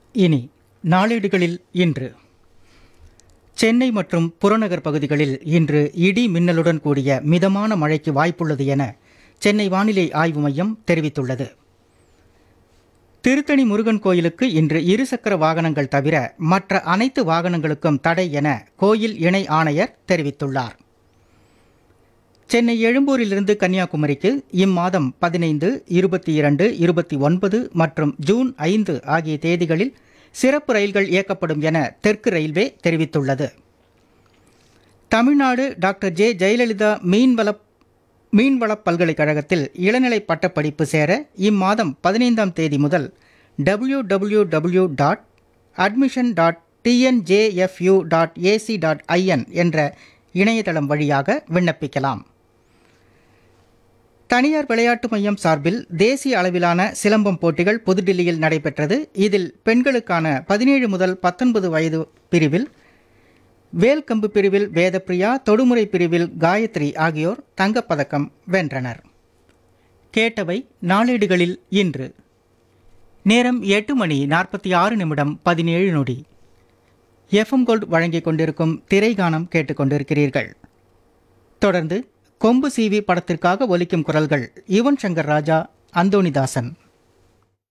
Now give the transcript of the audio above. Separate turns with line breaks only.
இனி நாளேடுகளில் இன்று சென்னை மற்றும் புறநகர் பகுதிகளில் இன்று இடி மின்னலுடன் கூடிய மிதமான மழைக்கு வாய்ப்புள்ளது என சென்னை வானிலை ஆய்வு மையம் தெரிவித்துள்ளது திருத்தணி முருகன் கோயிலுக்கு இன்று இருசக்கர வாகனங்கள் தவிர மற்ற அனைத்து வாகனங்களுக்கும் தடை என கோயில் இணை ஆணையர் தெரிவித்துள்ளார் சென்னை எழும்பூரிலிருந்து கன்னியாகுமரிக்கு இம்மாதம் பதினைந்து இருபத்தி இரண்டு இருபத்தி ஒன்பது மற்றும் ஜூன் ஐந்து ஆகிய தேதிகளில் சிறப்பு ரயில்கள் இயக்கப்படும் என தெற்கு ரயில்வே தெரிவித்துள்ளது தமிழ்நாடு டாக்டர் ஜே ஜெயலலிதா மீன்வள மீன்வளப் பல்கலைக்கழகத்தில் இளநிலை பட்டப்படிப்பு சேர இம்மாதம் பதினைந்தாம் தேதி முதல் W W W dot admission dot TNJFU dot AC dot IN என்ற இணையதளம் வழியாக விண்ணப்பிக்கலாம் தனியார் விளையாட்டு மையம் சார்பில் தேசிய அளவிலான சிலம்பம் போட்டிகள் புதுடில்லியில் நடைபெற்றது இதில் பெண்களுக்கான பதினேழு முதல் பத்தொன்பது வயது பிரிவில் வேல்கம்பு பிரிவில் வேதப்பிரியா தொடுமுறை பிரிவில் காயத்ரி ஆகியோர் தங்கப்பதக்கம் வென்றனர் கேட்டவை நாளேடுகளில் இன்று நேரம் எட்டு மணி நாற்பத்தி ஆறு நிமிடம் பதினேழு நொடி எஃப்எம் கோல்ட் வழங்கிக் கொண்டிருக்கும் திரைகானம் கேட்டுக்கொண்டிருக்கிறீர்கள் தொடர்ந்து கொம்பு சீவி படத்திற்காக ஒலிக்கும் குரல்கள் யுவன் சங்கர் ராஜா அந்தோணிதாசன்